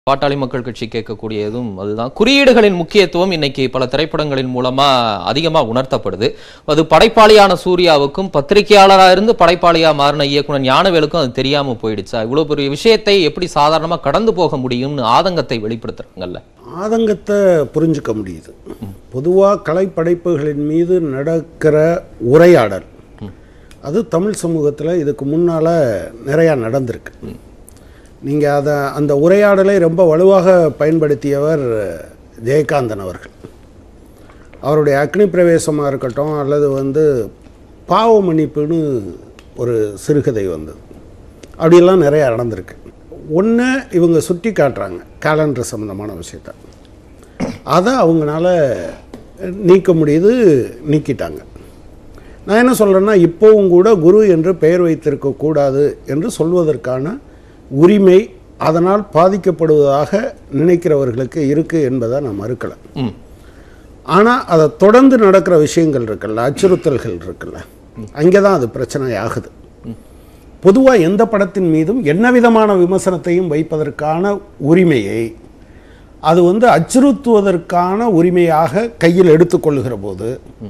பாட்டாளி மக்கள் கட்சி கேட்கக்கூடியதும் அதுதான் குறியீடுகளின் முக்கியத்துவம் இன்னைக்கு பல திரைப்படங்களின் மூலமா அதிகமா உணர்த்தப்படுது அது படைப்பாளியான சூர்யாவுக்கும் பத்திரிகையாளரா இருந்து படைப்பாளியா மாறின இயக்குனர் ஞானவேலுக்கும் அது தெரியாம போயிடுச்சா இவ்வளவு பெரிய விஷயத்தை எப்படி சாதாரணமா கடந்து போக முடியும்னு ஆதங்கத்தை வெளிப்படுத்துறாங்கல்ல ஆதங்கத்தை புரிஞ்சுக்க முடியுது பொதுவாக கலைப்படைப்புகளின் மீது நடக்கிற உரையாடல் அது தமிழ் சமூகத்தில் இதுக்கு முன்னால் நிறையா நடந்திருக்கு நீங்கள் அதை அந்த உரையாடலை ரொம்ப வலுவாக பயன்படுத்தியவர் ஜெயகாந்தன் அவர்கள் அவருடைய அக்னி பிரவேசமாக இருக்கட்டும் அல்லது வந்து பாவ மன்னிப்புன்னு ஒரு சிறுகதை வந்தது அப்படியெல்லாம் நிறையா நடந்திருக்கு ஒன்று இவங்க சுட்டி காட்டுறாங்க கேலண்டர் சம்மந்தமான விஷயத்த அதை அவங்களால நீக்க முடியுது நீக்கிட்டாங்க நான் என்ன சொல்கிறேன்னா இப்போவும் கூட குரு என்று பெயர் வைத்திருக்கக்கூடாது என்று சொல்வதற்கான உரிமை அதனால் பாதிக்கப்படுவதாக நினைக்கிறவர்களுக்கு இருக்குது என்பதை நான் மறுக்கலை ம் ஆனால் அதை தொடர்ந்து நடக்கிற விஷயங்கள் இருக்குல்ல அச்சுறுத்தல்கள் இருக்குல்ல அங்கே தான் அது பிரச்சனை ஆகுது பொதுவாக எந்த படத்தின் மீதும் என்ன விதமான விமர்சனத்தையும் வைப்பதற்கான உரிமையை அது வந்து அச்சுறுத்துவதற்கான உரிமையாக கையில் எடுத்துக்கொள்ளுகிற போது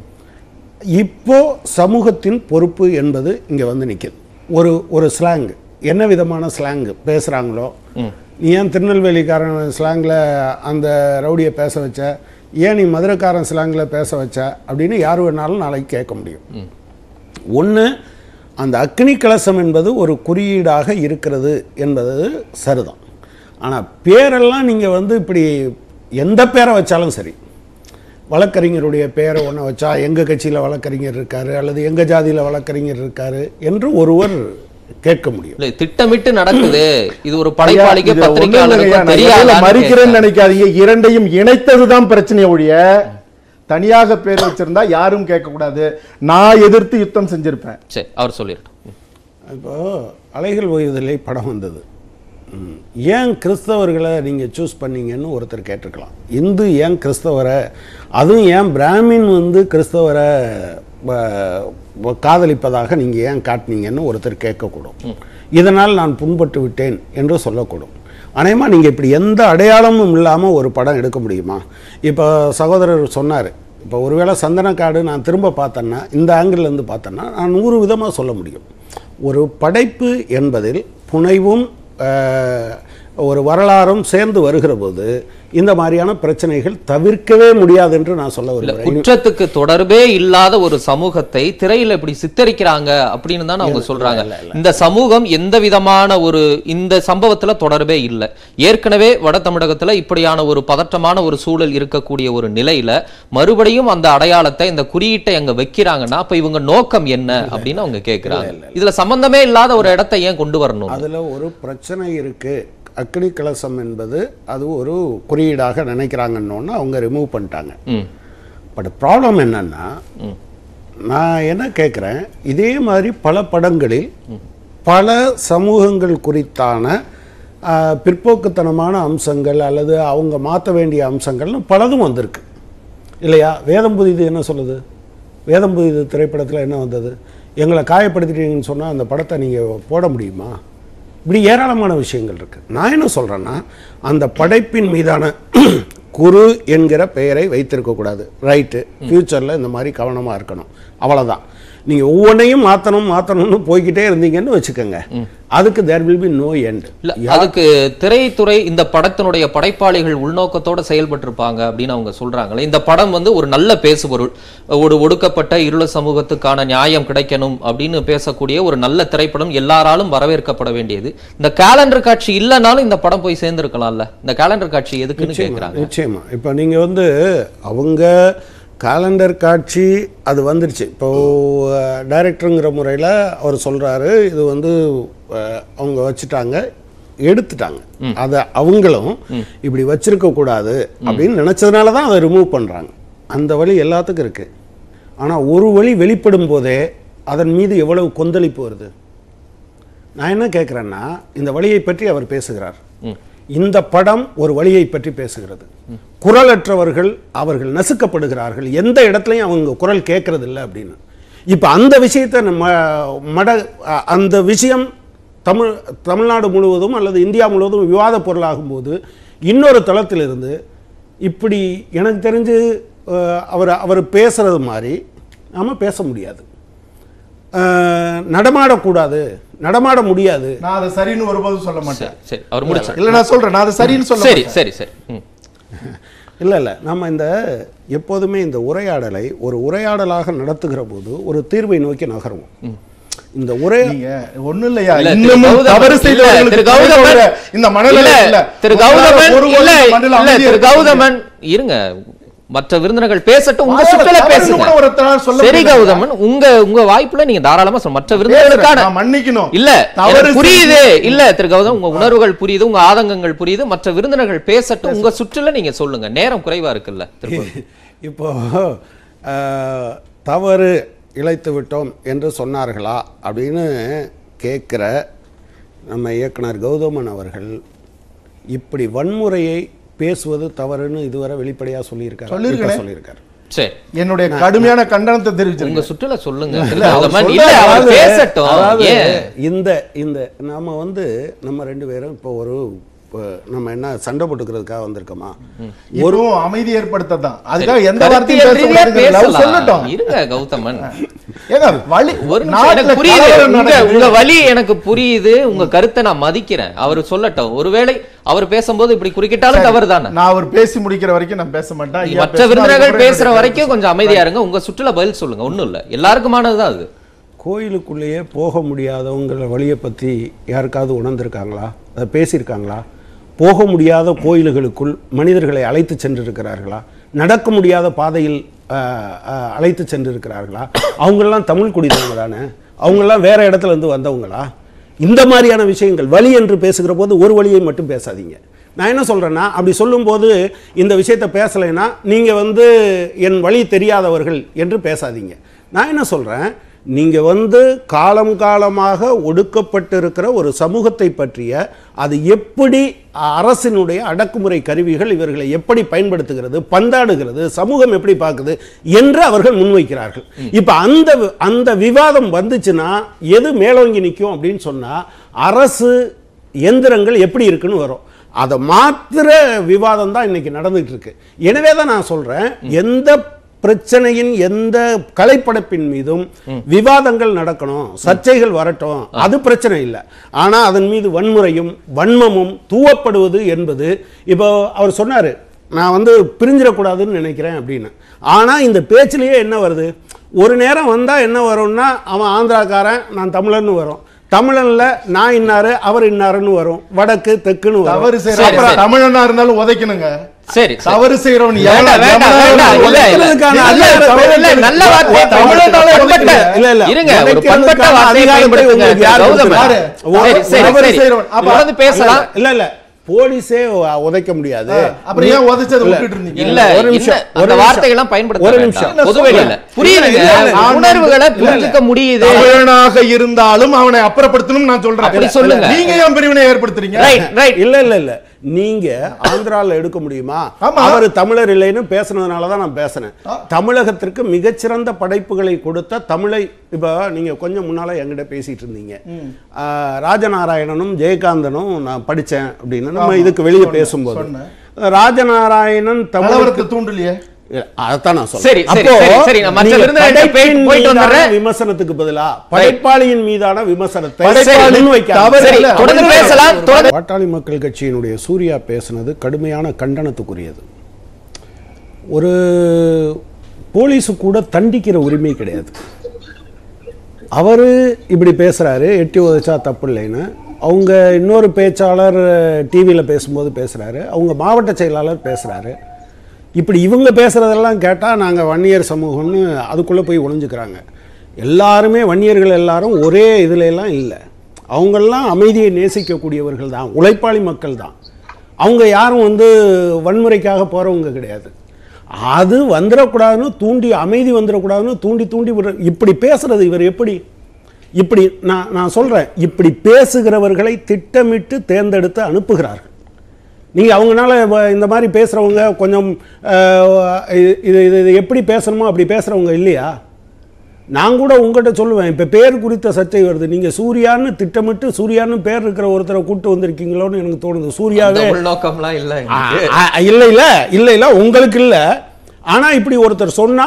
இப்போ சமூகத்தின் பொறுப்பு என்பது இங்கே வந்து நிற்கிது ஒரு ஒரு ஸ்லாங் என்ன விதமான ஸ்லாங் பேசுகிறாங்களோ நீ ஏன் திருநெல்வேலிக்காரன் ஸ்லாங்கில் அந்த ரவுடியை பேச வச்ச ஏன் நீ மதுரைக்காரன் ஸ்லாங்கில் பேச வச்ச அப்படின்னு யார் வேணாலும் நாளைக்கு கேட்க முடியும் ஒன்று அந்த அக்னி கலசம் என்பது ஒரு குறியீடாக இருக்கிறது என்பது சரிதான் ஆனால் பேரெல்லாம் நீங்கள் வந்து இப்படி எந்த பேரை வச்சாலும் சரி வழக்கறிஞருடைய பேரை ஒன்று வச்சா எங்கள் கட்சியில் வழக்கறிஞர் இருக்காரு அல்லது எங்கள் ஜாதியில் வழக்கறிஞர் இருக்காரு என்று ஒருவர் கேட்க முடியும் இல்ல திட்டமிட்டு நடக்குது இது ஒரு படைப்பாளிக்கு இது ஒண்ணும் இல்லையா, பத்திரிகையாளருக்கு நான் எதுல தெரியாத மறிக்கிறேன்னு நினைக்காதீங்க இரண்டையும் இணைத்ததுதான் பிரச்சனை ஒழிய தனியாக பேர் வச்சிருந்தா யாரும் கேட்க கூடாது நான் எதிர்த்து யுத்தம் செஞ்சிருப்பேன் சரி அவர் சொல்லிடட்டும் இப்போ அலைகள் ஓய்வதில்லை படம் வந்தது ம். ஏன் கிறிஸ்தவர்களை நீங்கள் சூஸ் பண்ணீங்கன்னு ஒருத்தர் கேட்டிருக்கலாம் இந்து ஏன் கிறிஸ்தவரை அதுவும் ஏன் பிராமின் வந்து கிறிஸ்தவரை ப- ப- காதலிப்பதாக நீங்கள் ஏன் காட்டினீங்கன்னு ஒருத்தர் கேட்கக்கூடும் இதனால் நான் புண்பட்டு விட்டேன் என்று சொல்லக்கூடும் அநேகமாக நீங்கள் இப்படி எந்த அடையாளமும் இல்லாமல் ஒரு படம் எடுக்க முடியுமா இப்போ சகோதரர் சொன்னார் இப்போ ஒருவேளை சந்தனக்காடு நான் திரும்ப பார்த்தேன்னா இந்த angle ல இருந்து பார்த்தேன்னா நான் நூறு விதமாக சொல்ல முடியும் ஒரு படைப்பு என்பதில் புனைவும் அஹ், ஒரு வரலாறும் சேர்ந்து வருகிற போது இந்த மாதிரியான பிரச்சனைகள் தவிர்க்கவே முடியாது என்று நான் சொல்ல இல்ல வருகிறேன் குற்றத்துக்கு தொடர்பே இல்லாத ஒரு சமூகத்தை திரையில இப்படி சித்தரிக்கிறாங்க அப்படின்னு தான் அவங்க சொல்றாங்க இந்த சமூகம் எந்த விதமான ஒரு இந்த சம்பவத்துல தொடர்பே இல்லை ஏற்கனவே வட தமிழகத்துல இப்படியான ஒரு பதற்றமான ஒரு சூழல் இருக்கக்கூடிய ஒரு நிலையில மறுபடியும் அந்த அடையாளத்தை இந்த குறியீட்டை அங்க வைக்கிறாங்கன்னா அப்ப இவங்க நோக்கம் என்ன அப்படின்னு அவங்க கேக்குறாங்க இதுல சம்பந்தமே இல்லாத ஒரு இடத்தை ஏன் கொண்டு வரணும் அதில் ஒரு பிரச்சனை இருக்கு அக்னி கலசம் என்பது அது ஒரு குறியீடாக நினைக்கிறாங்கன்னு அவங்க ரிமூவ் பண்ணிட்டாங்க ம் பட் ப்ராப்ளம் என்னன்னா நான் என்ன கேட்குறேன் இதே மாதிரி பல படங்களில் பல சமூகங்கள் குறித்தான ஆ, பிற்போக்குத்தனமான அம்சங்கள் அல்லது அவங்க மாற்ற வேண்டிய அம்சங்கள்னு பலதும் வந்திருக்கு இல்லையா வேதம் புதிது என்ன சொல்லுது வேதம் புதிது திரைப்படத்தில் என்ன வந்தது எங்களை காயப்படுத்திட்டீங்கன்னு சொன்னால் அந்த படத்தை நீங்கள் போட முடியுமா இப்படி ஏராளமான விஷயங்கள் இருக்குது நான் என்ன சொல்கிறேன்னா அந்த படைப்பின் மீதான குரு என்கிற பெயரை வைத்திருக்கக்கூடாது ரைட்டு ஃப்யூச்சரில் இந்த மாதிரி கவனமாக இருக்கணும் அவ்வளோதான் நீங்கள் ஒவ்வொன்றையும் மாற்றணும் மாற்றணும்னு போய்கிட்டே இருந்தீங்கன்னு வச்சுக்கோங்க அதுக்கு there will be no end இல்ல அதுக்கு திரைத்துறை இந்த படத்தினுடைய படைப்பாளிகள் உள்நோக்கத்தோட செயல்பட்டிருப்பாங்க அப்படின்னு அவங்க சொல்றாங்களே இந்த படம் வந்து ஒரு நல்ல பேசுபொருள் ஒரு ஒடுக்கப்பட்ட இருள சமூகத்துக்கான நியாயம் கிடைக்கணும் அப்படின்னு பேசக்கூடிய ஒரு நல்ல திரைப்படம் எல்லாராலும் வரவேற்கப்பட வேண்டியது இந்த கேலண்டர் காட்சி இல்லைனாலும் இந்த படம் போய் சேர்ந்திருக்கலாம்ல இந்த கேலண்டர் காட்சி எதுக்குன்னு கேக்குறாங்க நிச்சயமா இப்போ நீங்கள் வந்து அவங்க காலண்டர் காட்சி அது வந்துருச்சு இப்போ டைரக்டருங்கிற முறையில் அவர் சொல்கிறாரு இது வந்து அஹ், அவங்க வச்சுட்டாங்க எடுத்துட்டாங்க அதை அவங்களும் இப்படி வச்சிருக்க கூடாது அப்படின்னு நினச்சதுனால தான் அதை ரிமூவ் பண்ணுறாங்க அந்த வழி எல்லாத்துக்கும் இருக்கு ஆனால் ஒரு வழி வெளிப்படும் போதே அதன் மீது எவ்வளவு கொந்தளிப்பு வருது நான் என்ன கேட்குறேன்னா இந்த வழியை பற்றி அவர் பேசுகிறார் இந்த படம் ஒரு வழியை பற்றி பேசுகிறது குரலற்றவர்கள் அவர்கள் நசுக்கப்படுகிறார்கள் எந்த இடத்துலையும் அவங்க குரல் கேட்கறது இல்லை அப்படின்னு இப்போ அந்த விஷயத்தை நம்ம மட அ- அந்த விஷயம் தமிழ் தமிழ்நாடு முழுவதும் அல்லது இந்தியா முழுவதும் விவாத பொருளாகும்போது இன்னொரு தளத்திலிருந்து இப்படி எனக்கு தெரிஞ்சு அஹ், அவர் அவர் பேசுறது மாதிரி நாம பேச முடியாது அஹ், நடமாடக்கூடாது நடமாட முடியாது நான் அதை சரின்னு ஒருபோதும் சொல்ல மாட்டேன் சரி சரி அவர் முடிச்சார் இல்ல நான் சொல்றேன் நான் அதை சரின்னு சொல்ல சரி மாட்டேன். சரி சரி ம். இல்லை இல்லை நம்ம இந்த எப்போதுமே இந்த உரையாடலை ஒரு உரையாடலாக நடத்துகிற போது ஒரு தீர்வை நோக்கி நகருவோம் இந்த உரை நீங்க ஒண்ணும் இல்லையா இல்ல, திரு இன்னமும் கௌதமன், தவறு இல்ல, செய்தவர்களுக்கு திரு கௌதமன், தவிர இந்த மனநிலை இல்ல, இல்ல திரு உங்களால கௌதமன் ஒருபோதும் இல்ல இந்த மண்ணில் இல்ல அமைதியா திரு இருக்க முடியாது. கௌதமன் இருங்க மற்ற விருந்தினர்கள் பேசட்டும் உங்க வாயால சுற்றல தவறுன்னு பேசுங்க கூட ஒருத்தரால சொல்ல சரி முடியாது. கௌதமன் உங்க உங்க வாய்ப்புல நீங்க தாராளமா சொல்ல மற்ற பேசுறேன், விருந்தினர்களுக்கான நான் மன்னிக்கணும் இல்ல தவறு எனக்கு புரியுது செய்து- இல்ல திரு கௌதம் உங்க உணர்வுகள் புரியுது உங்க ஆதங்கங்கள் புரியுது மற்ற விருந்தினர்கள் பேசட்டும் உங்க சுற்றுல நீங்க சொல்லுங்க நேரம் குறைவா இருக்குல்ல திரு கௌதம். இப்போ அஹ், தவறு இழைத்து விட்டோம் என்று சொன்னார்களா அப்படின்னு கேட்குற நம்ம இயக்குனர் கௌதமன் அவர்கள் இப்படி வன்முறையை பேசுவது தவறுன்னு இதுவரை வெளிப்படையாக சொல்லியிருக்காரு சொல்லியிருக்கேனே. இப்ப சொல்லியிருக்காரு சரி என்னுடைய கடுமையான கண்டனத்தை உங்க தெரிவிச்சிருங்க சுற்றுல சொல்லுங்க திரு இல்ல, அவர் கௌதமன் சொல்ற- இல்ல அவர் அதாவது- பேசட்டும் அதாவது ஏன் இந்த இந்த நாம வந்து நம்ம ரெண்டு பேரும் இப்போ ஒரு இப்போ நம்ம என்ன சண்டை போட்டுக்கிறதுக்காக வந்திருக்கோமா ஒரு அமைதி ஏற்படுத்ததான் அதுக்காக எந்த கருத்தியல் வார்த்தையும் ரீதியா பேசக்கூடாதுங்கிறது அவர் பேசலாம். சொல்லட்டும் இருங்க கௌதமன் ஏங்க வழி ஒரு நிமிஷம், நாட்டுல எனக்கு புரியுது கலவரம் உங்க நடக்குது. உங்க வலி எனக்கு புரியுது உங்க கருத்தை நான் மதிக்கிறேன் அவர் சொல்லட்டும் ஒருவேளை அவர் பேசும்போது இப்படி குறுக்கிட்டாலும் தவறு தானே நான் அவர் பேசி முடிக்கிற வரைக்கும் நான் பேச மாட்டேன் ஐயா மற்ற பேசினா விருந்தினர்கள் அதுக்கப்புறம் பேசுற என்னுடைய வரைக்கும் கொஞ்சம் அமைதியா இருங்க உங்க சுற்றுல பதில் சொல்லுங்க ஒண்ணும் இல்ல எல்லாருக்குமானதுதான் அது கோயிலுக்குள்ளேயே போக முடியாதவங்கள வழியை பற்றி யாருக்காவது உணர்ந்திருக்காங்களா அதை பேசியிருக்காங்களா போக முடியாத கோயில்களுக்குள் மனிதர்களை அழைத்து சென்றிருக்கிறார்களா நடக்க முடியாத பாதையில் ஆஹ், ஆஹ், அழைத்து சென்றிருக்கிறார்களா அவங்கெல்லாம் தமிழ் குடிதவங்க தானே அவங்கெல்லாம் வேற இடத்துல இருந்து வந்தவங்களா இந்த மாதிரியான விஷயங்கள் வழி என்று பேசுகிற போது ஒரு வழியை மட்டும் பேசாதீங்க நான் என்ன சொல்றேன்னா அப்படி சொல்லும்போது இந்த விஷயத்தை பேசலைன்னா நீங்க வந்து என் வழி தெரியாதவர்கள் என்று பேசாதீங்க நான் என்ன சொல்றேன் நீங்க வந்து காலம் காலமாக ஒடுக்கப்பட்டிருக்கிற ஒரு சமூகத்தை பற்றிய அது எப்படி அரசினுடைய அடக்குமுறை கருவிகள் இவர்களை எப்படி பயன்படுத்துகிறது பந்தாடுகிறது சமூகம் எப்படி பார்க்குது என்று அவர்கள் முன்வைக்கிறார்கள் இப்ப அந்த அந்த விவாதம் வந்துச்சுன்னா எது மேலோங்கி நிற்கும் அப்படின்னு சொன்னா அரசு எந்திரங்கள் எப்படி இருக்குன்னு வரும் அதை மாத்திர விவாதம் தான் இன்னைக்கு நடந்துட்டு இருக்கு எனவே தான் நான் சொல்றேன் எந்த பிரச்சனையின் எந்த கலைப்படைப்பின் மீதும் விவாதங்கள் நடக்கணும் சர்ச்சைகள் வரட்டும் அது பிரச்சனை இல்லை ஆனா அதன் மீது வன்முறையும் வன்மமும் தூவப்படுவது என்பது இப்போ அவர் சொன்னாரு நான் வந்து பிரிஞ்சிடக்கூடாதுன்னு நினைக்கிறேன் அப்படின்னு ஆனா இந்த பேச்சிலேயே என்ன வருது ஒரு நேரம் வந்தா என்ன வரும்னா அவன் ஆந்திராக்காரன் நான் தமிழன்னு வரும் தமிழன்ல நான் இன்னாரு அவர் இன்னாருன்னு வரும் வடக்கு தெக்குன்னு வரும் தவறு சரி, செய்யறவன் சரி. தமிழனா இருந்தாலும் உதைக்கணுங்க சரி சரி. தவறு செய்யறவன் வேண்டாம், எவனா- வேண்டாம், எவனா வேண்டாம். இருந்தாலும் இல்ல, இல்ல. உதைக்கிறதுக்கான இல்ல, அதிகாரம் இல்ல, தமிழர்களுக்கு நல்ல வார்த்தை தமிழர்களால பண்பட்ட- உதைக்க- இல்ல, இல்ல. இருங்க ஒரு உதைக்கிறதுக்கான பண்பட்ட வார்த்தையை அதிகாரம் பயன்படுத்துங்க உங்களுக்கு யார் கௌதமன். கொடுத்தாரு? சரி, சரி, தவறு சரி. செய்றவன். அப்ப- தொடர்ந்து பேசலாம் இல்ல இல்ல போலீஸே உ- உதைக்க முடியாது அப்புறம் ஏன் உதைச்சதை இல்ல. விட்டுட்டு இருந்தீங்க இல்ல ஒரு நிமிஷம், இந்த- ஒரு அந்த நிமிஷம். வார்த்தைகள்லாம் பயன்படுத்த ஒரு வேண்டாம். நிமிஷம். இல்ல, பொதுவெளியில சொல்றேன். புரியுதுங்க இல்ல, இல்ல, இல்ல. உணர்வுகளை இல்ல, இல்ல. புரிஞ்சுக்க முடியுது தமிழனாக இருந்தாலும் அவனை அப்புறப்படுத்தணும் நான் சொல்றேன் அப்படி சொல்லுங்க. நீங்க ஏன் பிரிவினை ஏற்படுத்துறீங்க ரைட் ரைட் இல்ல இல்ல இல்ல நீங்க ஆந்திரால எடுக்க முடியுமா ஆமா. அவர் தமிழர் இல்லைன்னு பேசுனதுனால தான் நான் பேசினேன் தமிழகத்திற்கு மிகச்சிறந்த படைப்புகளை கொடுத்த தமிழை இப்ப நீங்க கொஞ்சம் முன்னால என்கிட்ட பேசிட்டு இருந்தீங்க ஆ, ராஜநாராயணனும் ஜெயகாந்தனும் நான் படிச்சேன் அப்படின்னு நம்ம ஆமா, இதுக்கு வெளியே சொன்னேன், பேசும்போது சொன்னேன். ராஜநாராயணன் தமிழ் கலவரத்தை தூண்டலையே அதான் நான் சொல்றேன். சரி, சரி, அப்போ, சரி, சரி, நான் மற்ற நீங்க விருந்தினர்கள்ட்ட போய்- படைப்பின் போயிட்டு மீதான வந்துடுறேன். விமர்சனத்துக்கு பதிலா படைப்பாளியின் மீதான விமர்சனத்தை படைப்பாளி முன்வைக்காதீங்க. தவறு சரி இல்ல. தொடர்ந்து பேசலாம் தொடர்ந்து பாட்டாளி மக்கள் கட்சியினுடைய சூர்யா பேசினது கடுமையான கண்டனத்துக்குரியது ஒரு போலீஸு கூட தண்டிக்கிற உரிமை கிடையாது அவர் இப்படி பேசுறாரு எட்டி உதைச்சா தப்பு இல்லைன்னு அவங்க இன்னொரு பேச்சாளர் டிவியில் பேசும்போது பேசுறாரு அவங்க மாவட்ட செயலாளர் பேசுறாரு இப்படி இவங்க பேசுறதெல்லாம் கேட்டால் நாங்கள் வன்னியர் சமூகம்னு அதுக்குள்ளே போய் ஒளிஞ்சுக்கிறாங்க எல்லாருமே வன்னியர்கள் எல்லாரும் ஒரே இதுல எல்லாம் இல்லை அவங்கெல்லாம் அமைதியை நேசிக்கக்கூடியவர்கள் தான் உழைப்பாளி மக்கள் தான் அவங்க யாரும் வந்து வன்முறைக்காக போகிறவங்க கிடையாது அது வந்துடக்கூடாதுன்னு தூண்டி அமைதி வந்துடக்கூடாதுன்னு தூண்டி தூண்டி விடுற இப்படி பேசுறது இவர் எப்படி இப்படி நான் நான் சொல்கிறேன் இப்படி பேசுகிறவர்களை திட்டமிட்டு தேர்ந்தெடுத்து அனுப்புகிறார்கள் நீங்கள் அவங்கனால வ- இந்த மாதிரி பேசுகிறவங்க கொஞ்சம் அஹ், இது இது இது எப்படி பேசணுமோ அப்படி பேசுகிறவங்க இல்லையா நான் கூட உங்ககிட்ட சொல்லுவேன் இப்போ பேர் குறித்த சர்ச்சை வருது நீங்கள் சூர்யான்னு திட்டமிட்டு சூர்யான்னு பேர் இருக்கிற ஒருத்தரை கூட்டு வந்திருக்கீங்களோன்னு எனக்கு தோணுது அந்த சூர்யாவே உள்நோக்கம்லாம் இல்ல ஆ, எங்களுக்கு. ஆ, இல்ல இல்ல இல்ல இல்ல உங்களுக்கு இல்ல ஆனா இப்படி ஒருத்தர் சொன்னா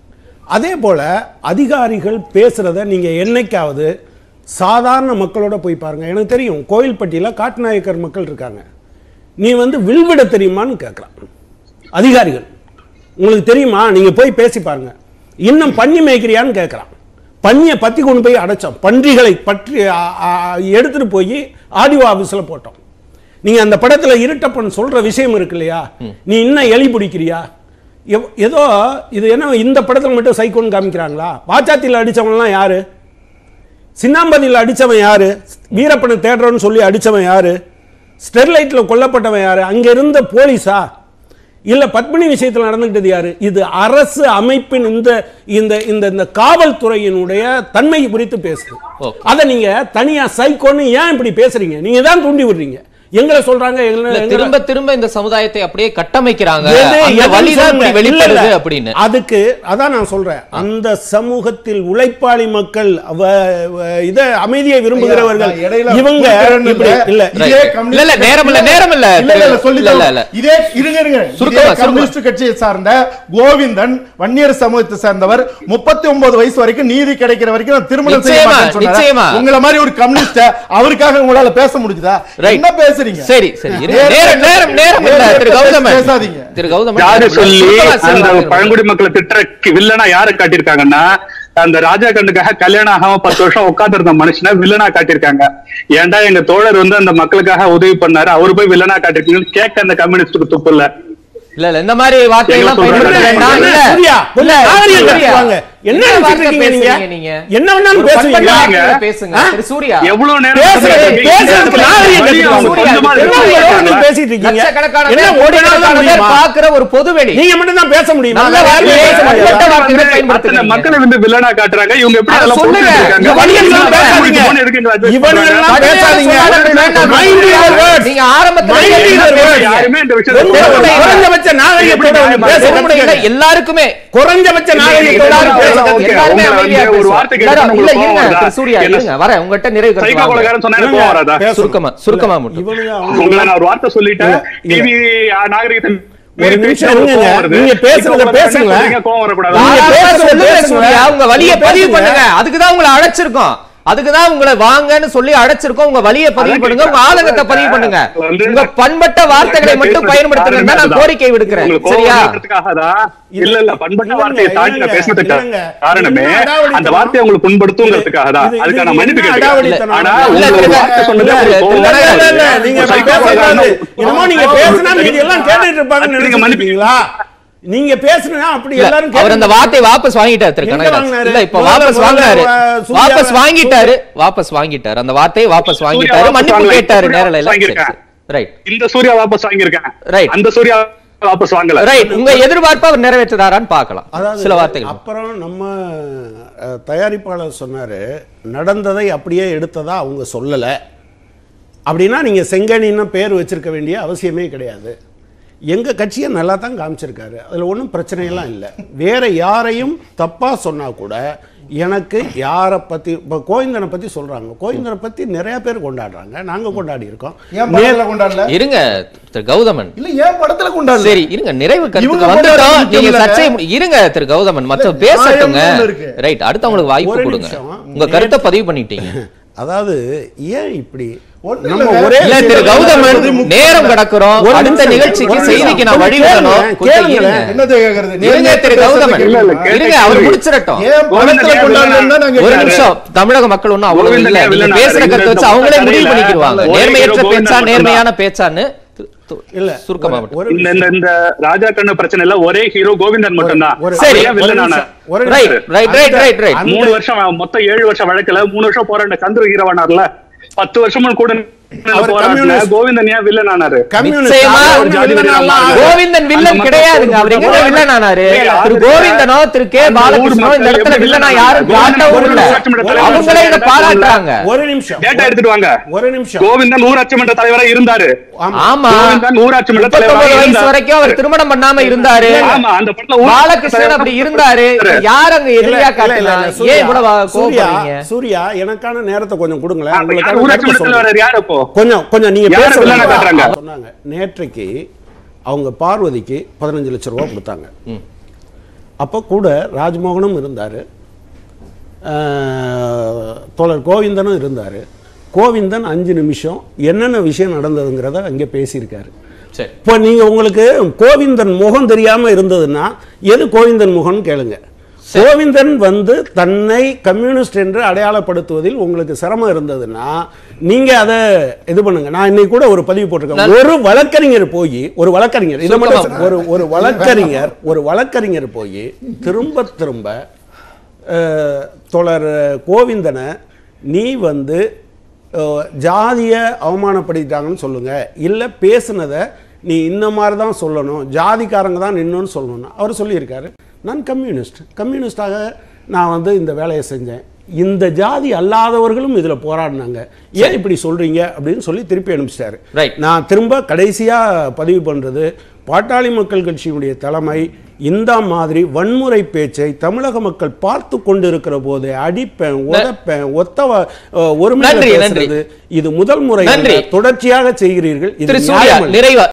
அதே போல அதிகாரிகள் பேசுறத நீங்க என்னைக்காவது சாதாரண மக்களோட போய் பாருங்க எனக்கு தெரியும் கோயில்பட்டியில காட்டுநாயக்கர் மக்கள் இருக்காங்க நீ வந்து வில்விட தெரியுமான்னு கேட்குறான் அதிகாரிகள் உங்களுக்கு தெரியுமா நீங்க போய் பேசி பாருங்க இன்னும் பன்னி மேய்க்கிறியான்னு கேட்குறான் பன்னியை பத்தி கொண்டு போய் அடைச்சோம் பன்றிகளை பற்றி ஆ, ஆ, எடுத்துட்டு போய் ஆடியோ ஆஃபீஸில் போட்டோம் நீங்க அந்த படத்துல இருட்டப்பன் சொல்ற விஷயம் இருக்கு இல்லையா நீ இன்னும் எலி பிடிக்கிறியா எவ்- ஏதோ இது என்ன இந்த படத்துல மட்டும் சைக்கோன்னு காமிக்கிறாங்களா பாச்சாத்தியில் அடிச்சவன்லாம் யாரு சின்னாம்பதியில் அடிச்சவன் யாரு வீரப்பனை தேடுறோன்னு சொல்லி அடிச்சவன் யாரு ஸ்டெர்லைட்ல கொல்லப்பட்டவன் யாரு அங்க இருந்த போலீஸா இல்ல பத்மினி விஷயத்தில் நடந்துகிட்டது யாரு இது அரசு அமைப்பின் இந்த இந்த இந்த இந்த காவல்துறையினுடைய தன்மை குறித்து பேசுது Okay. அதை நீங்க தனியா சைக்கோன்னு ஏன் இப்படி பேசுறீங்க நீங்க தான் தூண்டி விடுறீங்க எங்களை சொல்றாங்க எங்களை- இல்ல, எங்களை- திரும்ப திரும்ப இந்த சமுதாயத்தை அப்படியே கட்டமைக்கிறாங்க எது- அந்த எதுன்னு வழிதான் சொல்லுங்க. இப்படி இல்ல, இல்ல. வெளிப்படுது அப்படின்னு அதுக்கு அதான் நான் சொல்றேன் அந்த சமூகத்தில் உழைப்பாளி மக்கள் அவ- அவ- இத அமைதியை விரும்புகிறவர்கள் ஐயா, நான் இடையில இவங்க குறுக்கிடறேன்னு இப்படி இல்ல. இல்ல இதே Right. கம்யூனிஸ்ட் இல்ல, இல்ல, நேரம் இல்ல, நேரம் இல்ல. இல்ல, இல்ல, இல்ல, சொல்லி இல்ல, இல்ல, தரேன். இல்ல. இதே இருங்க இருங்க இதே சுருக்கமா, சுருக்கமா. கம்யூனிஸ்ட் கட்சியை சார்ந்த கோவிந்தன் வன்னியர் சமூகத்தை சார்ந்தவர் முப்பத்தி ஒன்பது வயசு வரைக்கும் நீதி கிடைக்கிற வரைக்கும் நான் திருமணம் செய்ய நிச்சயமா, மாட்டேன்னு நிச்சயமா. சொன்னாரா? உங்களை மாதிரி ஒரு கம்யூனிஸ்ட அவருக்காக உங்களால பேச முடியுதா Right. என்ன பேசுறீங்க சரி சரி இருங்க. நேரம் நேரம் நேரம் நேரம் இல்ல நேரம் திரு கௌதமன் பேசாதீங்க. திரு கௌதமன் யாரு நேரம் இல்ல. சொல்லி சுருக்கமா அந்த சொல்லுங்க. பழங்குடி மக்களை திட்டுற வில்லனா யாரு காட்டியிருக்காங்கன்னா அந்த ராஜா கண்டுக்காக கல்யாணம் ஆகாம பத்து வருஷம் உட்கார்ந்து இருந்த மனுஷனை வில்லனா காட்டியிருக்காங்க ஏன்டா எங்க தோழர் வந்து அந்த மக்களுக்காக உதவி பண்ணாரு அவரு போய் வில்லனா காட்டிருக்கீங்கன்னு கேட்க அந்த கம்யூனிஸ்டுக்கு துப்பு இல்ல இல்ல இல்ல இந்த மாதிரி வார்த்தையெல்லாம் எங்க பயன்படுத்த சொல்றாங்க? வேண்டாம் இல்ல சூர்யா, இல்ல கொஞ்சம் நாகரிகம் சூர்யா. கத்துவாங்க. என்ன என்ன நினைச்சிட்டு வார்த்தை இருக்கீங்க பேசுறீங்க நீங்க? நீங்க என்ன வேணாலும் ஒரு பேசுவீங்க. பண்பட்ட பேசுங்க. வார்த்தையில பேசுங்க ஆ? திரு சூர்யா எவ்வளவு நேரம் பேசுறது, பேசுறீங்க? பேசுறதுக்கு நாகரிகம் வழி அவங்க கத்துக்கணும். கொஞ்சமா என்ன இருக்கு. உங்களோட பேசிட்டு இருக்கீங்க? லட்சக்கணக்கான என்ன பேர், ஒரு நாள் தான் கோடிக்கணக்கான பேர் முடியுமா? பார்க்கிற ஒரு பொதுவெளி நீங்க மட்டும் தான் பேச முடியுமா நல்ல வேற வார்த்தையை யாரும் பேச பண்பட்ட முடியாதா? வார்த்தைகளை அத்தனை பயன்படுத்துறீங்க. மக்களை வந்து வில்லனா காட்டுறாங்க இவங்க எப்படி அதை அதெல்லாம் சொல்லுங்க. பொறுத்து இருக்காங்க? இந்த வழியெல்லாம் உங்களுக்கு பேசாதீங்க. phone இருக்குங்களா? adjust இவனுங்கெல்லாம் பண்றாங்க. பேசாதீங்க. வேண்டாம். Mind your words. நீங்க ஆரம்பத்துல Mind என்ன your words. பேசுறீங்க? யாருமே இந்த விஷயத்தை ரொம்ப சொல்லல. குறைஞ்சபட்ச நாகரிகத்தோட எப்படி பேச பொறுமுறை இல்ல, கத்துக்கங்க. எல்லாருக்குமே குறைஞ்சபட்ச நாகரிகத்தோட எல்லாரும் பேச பேசுங்க. okay. எல்லாருமே உங்களை அமைதியா வந்து ஒரு பேசுங்க. வார்த்தை இல்ல, கேட்டா இல்ல, உங்களுக்கு இருங்க, கோவம் வருதா? திரு சூர்யா, என்ன- இருங்க, வரேன். உங்ககிட்ட நிறைவு கருத்து சைக்கோ வாங்க. கொலைகாரன் சொன்னா எனக்கு இல்லங்க, கோவம் வராதா? பேசணும். சுருக்கமா, சுருக்கமா மட்டும். இவனுங்க உங்களை அவங்க நான் ஒரு வார்த்தை சொல்லிட்டேன் இல்ல, டிவி நாகரிகத்தை ஒரு நிமிஷம் பேசினா இருங்க. கோவம் வருது. நீங்க பேசுறத இப்போ உங்களை பேசுங்க. என்ன சொல்றீங்க? கோவம் வரக்கூடாது நீங்க தாராளமா பேசுங்க, சொல்லுங்க பேசுங்க. சூர்யா, உங்க வழியை நீங்க பதிவு பேசுங்க. பண்ணுங்க அதுக்கு தான் உங்களை அழைச்சிருக்கோம் அதுக்கு தான் உங்களை வாங்கன்னு சொல்லி அழைச்சிருக்கோம் உங்க வழியை பதிவு அதான் பண்ணுங்க உங்க கேக்குறேன். ஆதங்கத்தை பதிவு பண்ணுங்க வந்து- உங்க பண்பட்ட வார்த்தைகளை மட்டும் பயன்படுத்துங்க தான் நான் கோரிக்கை விடுக்கிறேன் உங்களுக்கு கோவம் சரியா வர்றதுக்காகதான் இல்ல இல்ல பண்பட்ட இல்லங்க, வார்த்தையை தாண்டி நான் இல்லங்க, பேசுனதுக்கு இல்லங்க. காரணமே இது என்ன அடாவடித்தனம்? அந்த வார்த்தையை உங்களுக்கு புண்படுத்துங்கிறதுக்காக தான் இது- இது அதுக்கான என்ன மன்னிப்பு கேட்டுக்கிறேன் அடாவடித்தனம்? ஆனா இல்ல, உங்க இல்ல, ஒரு வார்த்தை இல்ல, சொன்னது இல்ல, உங்களுக்கு கோவம் இல்ல, இல்ல, வராது. இல்ல, இல்ல, நீங்க ஒரு அப்படி சைக்கோ பேசக்கூடாது. கொலைகாரன் என்னமோ நீங்க பேசுனா மீதி எல்லாம் கேட்டுட்டு இருப்பாங்கன்னு அதுக்கு நினைச்சிட்டு மன்னிப்பு இருக்கீங்களா? நீங்க பேசுனா அப்படி இல்ல, எல்லாரும் அவர் அந்த கேட்டுட்டு வார்த்தை வாபஸ் வாங்கிட்டாரு திரு எங்க கனகராஜ் வாங்கினாரு? இல்ல இப்ப முதல்ல வாபஸ் முதல்ல வாங்கினாரு வா- சூர்யா- வாபஸ் வாங்கிட்டாரு வாபஸ் வாங்கிட்டாரு அந்த வார்த்தையை வாபஸ் வாங்கிட்டாரு வாபஸ் மன்னிப்பு வாங்கல. கேட்டாரு சூர்யா நேரல வாபஸ் வாங்கியிருக்கான். ரைட் இந்த சூர்யா வாபஸ் வாங்கியிருக்கேன் Right. அந்த சூர்யா வாபஸ் வாங்கல ரைட் உங்க எதிர்பார்ப்பை அவர் நிறைவேற்றுறாரான்னு பார்க்கலாம் அதாவது சில வார்த்தைகள் அப்புறம் நம்ம அஹ், தயாரிப்பாளர் சொன்னாரு நடந்ததை அப்படியே எடுத்ததா அவங்க சொல்லல அப்படின்னா நீங்க செங்கனின்னு பேர் வச்சிருக்க வேண்டிய அவசியமே கிடையாது எங்க கட்சியை நல்லா தான் காமிச்சிருக்காரு அதுல ஒன்றும் பிரச்சனையெல்லாம் இல்லை வேற யாரையும் தப்பா சொன்னா கூட எனக்கு யாரை பத்தி இப்போ கோவிந்தனை பத்தி சொல்றாங்க கோவிந்தனை பத்தி நிறைய பேர் கொண்டாடுறாங்க நாங்க கொண்டாடி இருக்கோம் ஏன் படத்துல கொண்டாடல இருங்க திரு கௌதமன் இல்ல ஏன் படத்துல கொண்டாடல சரி இருங்க நிறைவு இவங்க கருத்துக்கு கொண்டாடுறது வந்துட்டோம் முக்கியம் நீங்க இல்லைங்க. சர்ச்சை மு- இருங்க திரு கௌதமன் மற்ற இல்ல, பேசட்டுங்க நியாயம்னு ஒண்ணு இருக்கு. ரைட் அடுத்து உங்களுக்கு வாய்ப்பு ஒரு கொடுங்க நிமிஷம். உங்க கருத்தை பதிவு பண்ணிட்டீங்க அதாவது ஏன் இப்படி ஒண்ணும் நம்ம இல்லைங்க. ஒரே இல்ல திரு கௌதமன் நேரம் கடக்கிறோம் ஒரு அடுத்த நிமிஷம், நிகழ்ச்சிக்கு ஒரு செய்திக்கு நான் நிமிஷம். வழி விடணும் கேளுங்க, கொஞ்சம் கேளுங்களேன். இருங்க. என்னத்தை கேக்குறது இருங்க திரு கௌதமன் இல்ல, இல்ல, கேட்ட இருங்க அவர் கேள்வி. முடிச்சிடட்டும் ஏன் படத்துல கொண்டாடலன்னு தான் நாங்க ஒரு கேக்குறோம். நிமிஷம் தமிழக மக்கள் ஒண்ணும் அவ்வளவு கோவிந்தன் இல்ல ஏன் நீங்க வில்லனா பேசுற இருக்காரு? கருத்தை வச்சு இந்த அவங்களே முடிவு கதையில பண்ணிக்கிடுவாங்க ஒரே நேர்மையற்ற ஹீரோ பேச்சா கோவிந்தன் நேர்மையான பேச்சான்னு து- து- இல்ல சுருக்கமா ஒரு- மட்டும் ஒரு இந்த நிமிஷம். இந்த இந்த ராஜா கண்ணு பிரச்சனை இல்ல ஒரே ஹீரோ கோவிந்தன் மட்டும்தான் ஒரு- சரி, ஏன் ஒரு வில்லனான நிமிஷம், ஒரு ரைட் நிமிஷம். ரைட் ரைட் ரைட் ரைட் அந்த- மூணு வருஷம் மொத்தம் ஏழு வருஷம் வழக்குல மூணு வருஷம் போராண்ட சந்திர ஹீரோவானார்ல பத்து வருஷமும் கூட அவர் போராட்டின கம்யூனிஸ்ட் கோவிந்தன் ஏன் வில்லன் ஆனாரு கம்யூனிஸ்ட் நிச்சயமா அவர் ஒரு ஒண்ணும் ஜாதி வில்லனாலாம் வெறியன் ஆகல. கோவிந்தன் வில்லன் கிடையாதுங்க அவர் எங்க வில்லன் ஆனாரு திரு கோவிந்தனோ திரு கே பாலகிருஷ்ணனோ இந்த இடத்துல வில்லனா யாரும் காட்டவும் இல்ல அவங்களே இதை பாராட்டுறாங்க ஒரு நிமிஷம் டேட்டா எடுத்துட்டு வாங்க ஒரு நிமிஷம் கோவிந்தன் ஊராட்சி மன்ற தலைவரா இருந்தாரு ஆமா கோவிந்தன் ஊராட்சி மன்ற முப்பத்தொன்பது தலைவரா வயசு இருந்தாரு வரைக்கும் அவர் திருமணம் பண்ணாம இருந்தாரு ஆமா அந்த படத்துல ஊராட்சி பாலகிருஷ்ணன் அப்படி இருந்தாரு யார் அங்க இல்ல, எதிரியா இல்ல, இல்ல, காட்டலாம் இல்ல, சூர்யா, ஏன் இவ்வளவு சூர்யா, கோபப்படுறீங்க சூர்யா எனக்கான நேரத்தை கொஞ்சம் கொடுங்களேன் அப்ப யார் உங்களுக்கான ஊராட்சி கருத்தை மன்ற சொல்றேன். தலைவர் யார் அப்போ கொஞ்சம் கொஞ்சம் நீங்க யாரை பேச வில்லனா காட்டுறாங்க? சொன்னாங்க நேற்றைக்கு அவங்க பார்வதிக்கு பதினஞ்சு லட்சம் ரூபா கொடுத்தாங்க அப்போ கூட ராஜ்மோகனும் இருந்தார் தோழர் கோவிந்தனும் இருந்தார் கோவிந்தன் அஞ்சு நிமிஷம் என்னென்ன விஷயம் நடந்ததுங்கிறத அங்கே பேசியிருக்காரு சரி இப்போ நீங்க உங்களுக்கு கோவிந்தன் முகம் தெரியாம இருந்ததுன்னா எது கோவிந்தன் முகம்னு கேளுங்க கோவிந்தன் வந்து தன்னை கம்யூனிஸ்ட் என்று அடையாளப்படுத்துவதில் உங்களுக்கு சிரமம் இருந்ததுன்னா நீங்க அதை இது பண்ணுங்க நான் இன்னைக்கு கூட ஒரு பதிவு போட்டிருக்கேன் ஒரு வழக்கறிஞர் போய் ஒரு வழக்கறிஞர் இதை மட்டும் சுத்தமா. ஒரு ஒரு வழக்கறிஞர் ஒரு வழக்கறிஞர் போய் திரும்ப திரும்ப அஹ், தோழர் கோவிந்தனை நீ வந்து அஹ், ஜாதிய அவமானப்படுத்திட்டாங்கன்னு சொல்லுங்க இல்லை பேசுனதை நீ இந்த மாதிரி தான் சொல்லணும் ஜாதிக்காரங்க தான் நின்னுன்னு சொல்லணும்னு அவர் சொல்லியிருக்காரு நான் கம்யூனிஸ்ட் கம்யூனிஸ்டாக நான் வந்து இந்த வேலையை செஞ்சேன் இந்த ஜாதி அல்லாதவர்களும் இதில் போராடினாங்க ஏன் இப்படி சொல்றீங்க அப்படின்னு சொல்லி திருப்பி அனுப்பிச்சிட்டாரு Right. நான் திரும்ப கடைசியாக பதிவு பண்ணுறது பாட்டாளி மக்கள் கட்சியினுடைய தலைமை இந்த மாதிரி வன்முறை பேச்சை தமிழக மக்கள் பார்த்து கொண்டிருக்கிற போது அடிப்பேன் உதைப்பேன் ஒத்த ஒருமை நன்றி, நன்றி. இது முதல் முறை நன்றி. தொடர்ச்சியாக செய்கிறீர்கள் இது திரு சூர்யா நியாயமல்ல. நிறைவா